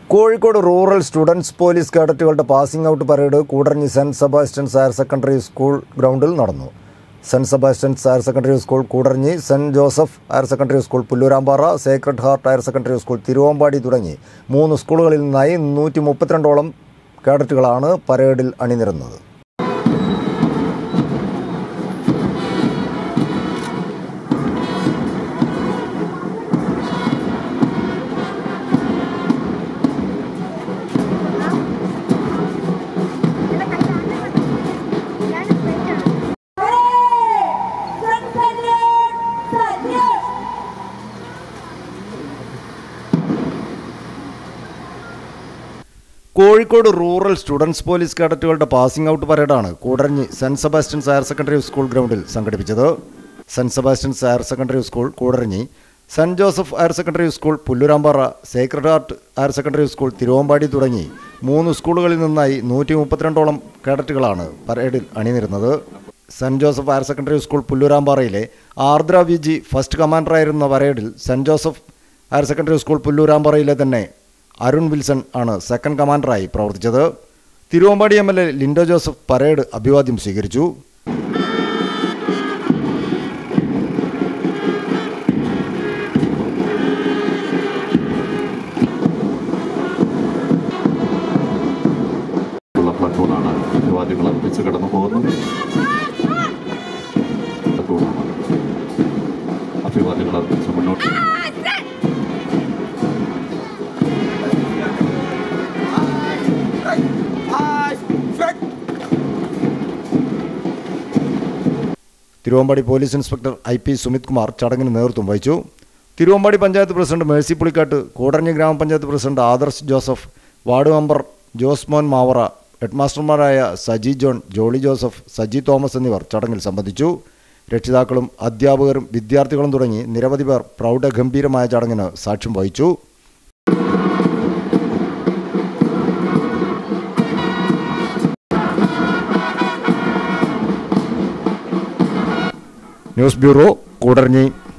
Kozhikode rural students police കേഡറ്റുകളുടെ passing out parade Koodaranji Saint Sebastian's higher secondary school ഗ്രൗണ്ടിൽ നടന്നു Saint Sebastian's higher secondary school Koodaranji Saint Joseph higher secondary school Pullurampara Sacred Heart higher secondary school Thiruvambady തുടങ്ങി മൂന്ന് സ്കൂളുകളിൽ നിന്നായി നൂറ്റി മുപ്പത്തിരണ്ടോളം കേഡറ്റുകളാണ് പരേഡിൽ അണിനിരുന്നത് കോഴിക്കോട് റൂറൽ സ്റ്റുഡൻസ് പോലീസ് കേഡറ്റുകളുടെ പാസിംഗ് ഔട്ട് പരേഡാണ് Koodaranji Saint Sebastian's higher secondary school ഗ്രൗണ്ടിൽ സംഘടിപ്പിച്ചത് Saint Sebastian's higher secondary school Koodaranji Saint Joseph higher secondary school പുല്ലുരാമ്പാറ Sacred Heart higher secondary school Thiruvambady തുടങ്ങി മൂന്ന് സ്കൂളുകളിൽ നിന്നായി നൂറ്റി മുപ്പത്തിരണ്ടോളം കേഡറ്റുകളാണ് പരേഡിൽ അണിനിരുന്നത് Saint Joseph higher secondary school പുല്ലൂരാമ്പാറയിലെ ആർദ്ര വി ജി ഫസ്റ്റ് കമാൻഡറായിരുന്ന പരേഡിൽ Saint Joseph higher secondary school പുല്ലൂരാമ്പാറയിലെ തന്നെ അരുൺ വിൽസൺ ആണ് സെക്കൻഡ് കമാൻഡറായി പ്രവർത്തിച്ചത് Thiruvambady M L A Linto Joseph parade അഭിവാദ്യം സ്വീകരിച്ചു ഉള്ള പ്ലട്ടൂണാണ് അഭിവാദ്യങ്ങൾ അർപ്പിച്ച് കടന്നു പോകുന്നത് പ്ലട്ടൂണാണ് അഭിവാദ്യങ്ങൾ അർപ്പിച്ച് മുന്നോട്ട് Thiruvambady police inspector I P Sumith Kumar ചടങ്ങിന് നേതൃത്വം വഹിച്ചു തിരുവമ്പാടി പഞ്ചായത്ത് പ്രസിഡന്റ് മേഴ്സി പുളിക്കാട്ട് കൂടരഞ്ഞി ഗ്രാമപഞ്ചായത്ത് president Adarsh Joseph ward member Josemon Mavara ഹെഡ്മാസ്റ്റർമാരായ സജി ജോൺ ജോളി ജോസഫ് സജി തോമസ് എന്നിവർ ചടങ്ങിൽ സംബന്ധിച്ചു രക്ഷിതാക്കളും അധ്യാപകരും വിദ്യാർത്ഥികളും തുടങ്ങി നിരവധി പേർ പ്രൗഢഗംഭീരമായ ചടങ്ങിന് സാക്ഷ്യം വഹിച്ചു ന്യൂസ് ബ്യൂറോ കൂടരഞ്ഞി